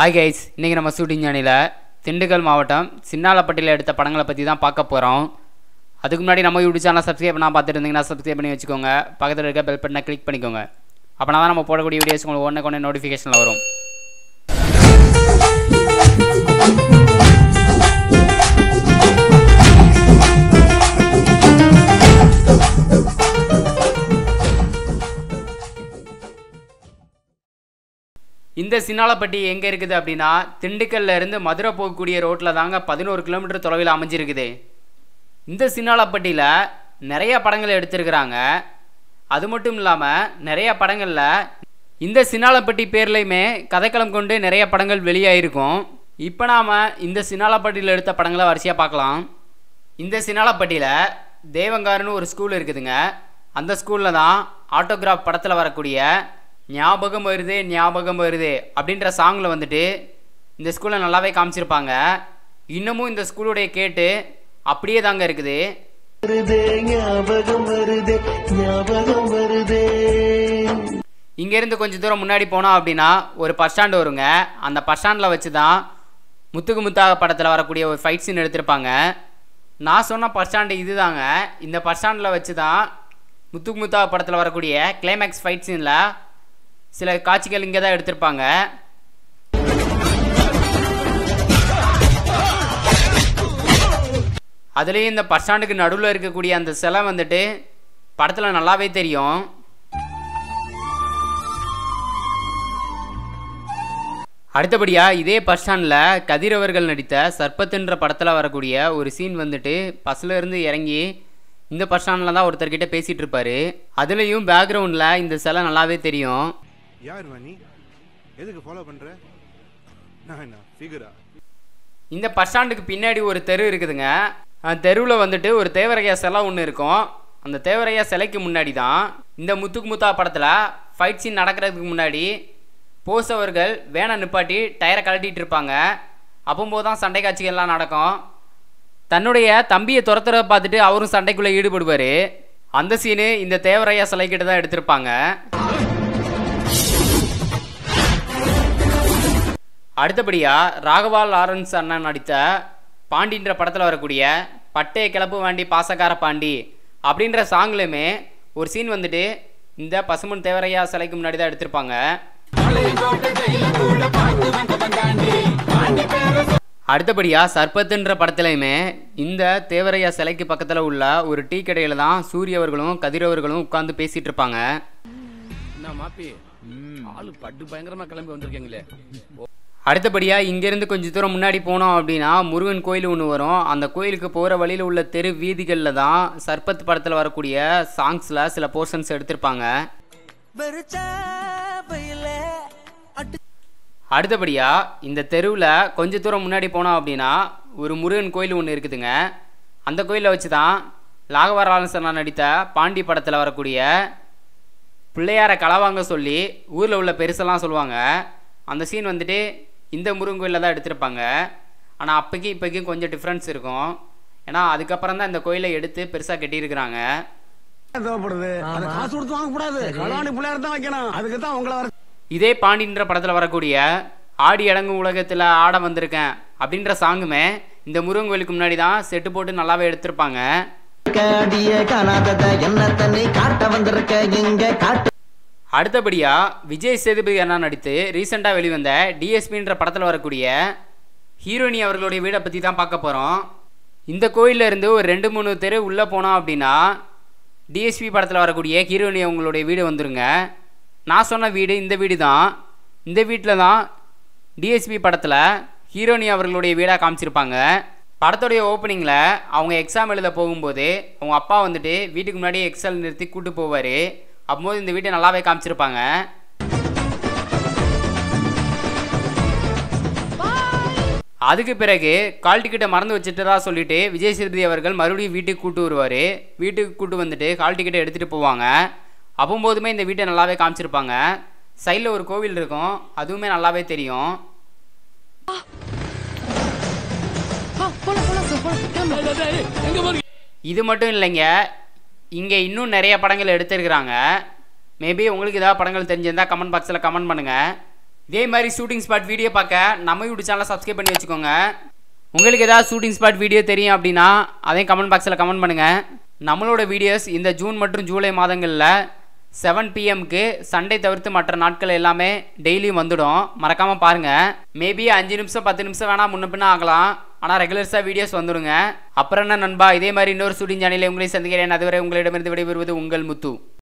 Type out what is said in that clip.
hi guys இன்றைக்கி நம்ம shooting ஜானியில் Dindigul மாவட்டம் சின்னாலப்பட்டியில் எடுத்த படங்களை பற்றி தான் பார்க்க போகிறோம் அதுக்கு முன்னாடி நம்ம யூடியூப் சேனல் சப்ஸ்கிரைப் பண்ணால் பார்த்துட்டு இருந்தீங்கன்னா சப்ஸ்கிரைப் பண்ணி வச்சுக்கோங்க பக்கத்தில் இருக்க பெல் பட்டனை கிளிக் பண்ணிக்கோங்க அப்போனா தான் நம்ம போடக்கூடிய வீடியோஸ் உங்களுக்கு ஒன்று கொண்டு நோட்டிஃபிகேஷனில் வரும் இந்த சின்னாலப்பட்டி எங்கே இருக்குது அப்படின்னா திண்டுக்கல்ல இருந்து மதுரை போகக்கூடிய ரோட்டில் தாங்க பதினோரு கிலோமீட்டர் தொலைவில் அமைஞ்சிருக்குது இந்த சின்னாலப்பட்டியில் நிறைய படங்கள் எடுத்திருக்கிறாங்க அது மட்டும் இல்லாமல் நிறைய படங்களில் இந்த சின்னாலப்பட்டி பேர்லையுமே கதைக்களம் கொண்டு நிறைய படங்கள் வெளியாயிருக்கும் இப்போ நாம் இந்த சின்னாலப்பட்டியில் எடுத்த படங்களை வரிசையாக பார்க்கலாம் இந்த சின்னாலப்பட்டியில் தேவங்காருன்னு ஒரு ஸ்கூல் இருக்குதுங்க அந்த ஸ்கூலில் தான் ஆட்டோகிராஃப் படத்தில் வரக்கூடிய ஞாபகம் வருது ஞாபகம் வருது அப்படின்ற சாங்கில் வந்துட்டு இந்த ஸ்கூலில் நல்லாவே காமிச்சிருப்பாங்க இன்னமும் இந்த ஸ்கூலுடைய கேட்டு அப்படியே தாங்க இருக்குது வருதே ஞாபகம் வருதே ஞாபகம் வருதே இங்கேருந்து கொஞ்சம் தூரம் முன்னாடி போனோம் அப்படின்னா ஒரு பஸ் ஸ்டாண்டு வருங்க அந்த பஸ் ஸ்டாண்டில் வச்சு தான் முத்துக்கு முத்தாக படத்தில் வரக்கூடிய ஒரு ஃபைட் சீன் எடுத்திருப்பாங்க நான் சொன்ன பஸ் ஸ்டாண்டு இதுதாங்க இந்த பஸ் ஸ்டாண்டில் வச்சு தான் முத்துக்கு முத்தாக படத்தில் வரக்கூடிய கிளைமேக்ஸ் ஃபைட் சீனில் சில காட்சிகள் இங்கே தான் எடுத்திருப்பாங்க அதுலேயும் இந்த பஸ் ஸ்டாண்டுக்கு நடுவில் இருக்கக்கூடிய அந்த சிலை வந்துட்டு படத்தில் நல்லாவே தெரியும் அடுத்தபடியா இதே பஸ் ஸ்டாண்டில் கதிர் அவர்கள் நடித்த சர்ப்பத்துன்ற படத்தில் வரக்கூடிய ஒரு சீன் வந்துட்டு பஸ்ல இருந்து இறங்கி இந்த பஸ் ஸ்டாண்டில் தான் ஒருத்தர்கிட்ட பேசிகிட்டு இருப்பாரு அதுலேயும் பேக்ரவுண்டில் இந்த சிலை நல்லாவே தெரியும் யார் நீ எதுக்கு ஃபாலோ பண்ற நான் என்ன ஃபிகரா இந்த பஸ் ஸ்டாண்டுக்கு பின்னாடி ஒரு தெரு இருக்குதுங்க அந்த தெருவில் வந்துட்டு ஒரு தேவரையா சிலை ஒன்று இருக்கும் அந்த தேவரையா சிலைக்கு முன்னாடி தான் இந்த முத்துக்கு முத்தா படத்தில் ஃபைட் சீன் நடக்கிறதுக்கு முன்னாடி போஸ் அவர்கள் வேனை நிப்பாட்டி டயரை கழட்டிட்டு இருப்பாங்க அப்போம்போது தான் சண்டை காட்சிகள்லாம் நடக்கும் தன்னுடைய தம்பியை துரத்துறத பார்த்துட்டு அவரும் சண்டைக்குள்ளே ஈடுபடுவார் அந்த சீனு இந்த தேவரையா சிலைக்கிட்ட தான் எடுத்திருப்பாங்க அடுத்தபடியா ராகவா லாரன்ஸ் அண்ணன் நடித்த பாண்டின்ற படத்தில் வரக்கூடிய பட்டே கிளப்பு வாண்டி பாசக்கார பாண்டி அப்படின்ற சாங்லையுமே ஒரு சீன் வந்துட்டு இந்த பசுமன் தேவரையா சிலைக்கு முன்னாடி தான் எடுத்திருப்பாங்க அடுத்தபடியா சர்பத்துன்ற படத்துலையுமே இந்த தேவரையா சிலைக்கு பக்கத்தில் உள்ள ஒரு டீ கடையில் தான் சூரிய அவர்களும் கதிர் அவர்களும் உட்காந்து பேசிட்டு இருப்பாங்க என்ன மாப்பி ஆளு பட்டு பயங்கரமா கிளம்பி வந்திருக்கீங்களே அடுத்தபடியா இங்கேருந்து கொஞ்சம் தூரம் முன்னாடி போனோம் அப்படின்னா முருகன் கோயில் ஒன்று வரும் அந்த கோயிலுக்கு போகிற வழியில் உள்ள தெரு வீதிகளில் தான் சர்பத் படத்தில் வரக்கூடிய சாங்ஸில் சில போர்ஷன்ஸ் எடுத்திருப்பாங்க அடுத்தபடியா இந்த தெருவில் கொஞ்சம் தூரம் முன்னாடி போனோம் அப்படின்னா ஒரு முருகன் கோயில் ஒன்று இருக்குதுங்க அந்த கோயிலை வச்சு தான் லாகவராலசனா நடித்த பாண்டி படத்தில் வரக்கூடிய பிள்ளையாரை களவாங்க சொல்லி ஊரில் உள்ள பெருசெல்லாம் சொல்லுவாங்க அந்த சீன் வந்துட்டு இந்த முருகன் கோயிலில் தான் எடுத்திருப்பாங்க ஆனால் அப்போக்கி இப்போக்கும் கொஞ்சம் டிஃப்ரென்ஸ் இருக்கும் ஏன்னா அதுக்கப்புறம் தான் இந்த கோயிலை எடுத்து பெருசாக கட்டியிருக்கிறாங்க தேவைப்படுது அது காசு கொடுத்து வாங்க கூடாது களவாணி பிள்ளையார் தான் வைக்கணும் அதுக்கு தான் உங்களை வர இதே பாண்டின்ற படத்தில் வரக்கூடிய ஆடி அடங்கும் உலகத்தில் ஆட வந்திருக்கேன் அப்படின்ற சாங்குமே இந்த முருகன் கோயிலுக்கு முன்னாடி தான் செட்டு போட்டு நல்லாவே எடுத்திருப்பாங்க காடிய காணாதத என்ன தன்னை காட்ட வந்திருக்க எங்க காட்டு அடுத்தபடியா விஜய் சேதுபதி அண்ணா நடித்து ரீசெண்டாக வெளிவந்த டிஎஸ்பின்ற படத்தில் வரக்கூடிய ஹீரோயினி அவர்களுடைய வீடை பற்றி தான் பார்க்க போகிறோம் இந்த கோயில்ல இருந்து ஒரு ரெண்டு மூணு தெரு உள்ளே போனோம் அப்படின்னா டிஎஸ்பி படத்தில் வரக்கூடிய ஹீரோயினி அவங்களுடைய வீடு வந்துருங்க நான் சொன்ன வீடு இந்த வீடு தான் இந்த வீட்டில் தான் டிஎஸ்பி படத்தில் ஹீரோயினி அவர்களுடைய வீடாக காமிச்சிருப்பாங்க படத்துடைய ஓப்பனிங்கில் அவங்க எக்ஸாம் எழுத போகும்போது அவங்க அப்பா வந்துட்டு வீட்டுக்கு முன்னாடி எக்ஸாம் நிறுத்தி கூட்டு போவார் அப்போது இந்த வீட்டை நல்லாவே காமிச்சிருப்பாங்க அதுக்கு பிறகு கால் டிக்கெட்டை மறந்து வச்சுட்டதா சொல்லிட்டு விஜய் சேதுபதி அவர்கள் மறுபடியும் வீட்டுக்கு கூட்டு வருவார் வீட்டுக்கு கூட்டு வந்துட்டு கால் டிக்கெட்டை எடுத்துகிட்டு போவாங்க அப்போம்போதுமே இந்த வீட்டை நல்லாவே காமிச்சிருப்பாங்க சைடில் ஒரு கோவில் இருக்கும் அதுவுமே நல்லாவே தெரியும் எங்க போறீங்க இது மட்டும் இல்லைங்க இங்கே இன்னும் நிறைய படங்கள் எடுத்திருக்கிறாங்க மேபி உங்களுக்கு ஏதாவது படங்கள் தெரிஞ்சிருந்தால் கமெண்ட் பாக்ஸில் கமெண்ட் பண்ணுங்கள் இதே மாதிரி ஷூட்டிங் ஸ்பாட் வீடியோ பார்க்க நம்ம யூடியூப் சேனலை சப்ஸ்கிரைப் பண்ணி வச்சுக்கோங்க உங்களுக்கு ஏதாவது ஷூட்டிங் ஸ்பாட் வீடியோ தெரியும் அப்படின்னா அதையும் கமெண்ட் பாக்ஸில் கமெண்ட் பண்ணுங்கள் நம்மளோட வீடியோஸ் இந்த ஜூன் மற்றும் ஜூலை மாதங்களில் செவன் பிஎம்க்கு சண்டே தவிர்த்து மற்ற நாட்கள் எல்லாமே டெய்லியும் வந்துடும் மறக்காமல் பாருங்கள் மேபி அஞ்சு நிமிஷம் பத்து நிமிஷம் வேணால் முன்ன பின்ன ஆகலாம் ஆனால் ரெகுலர்ஸாக வீடியோஸ் வந்துடுங்க அப்புறம் என்ன நண்பா இதே மாதிரி இன்னொரு ஷூட்டிங் சேனலில் உங்களை சந்திக்கிறேன் அதுவரை உங்களிடமிருந்து விடைபெறுவது உங்கள் முத்து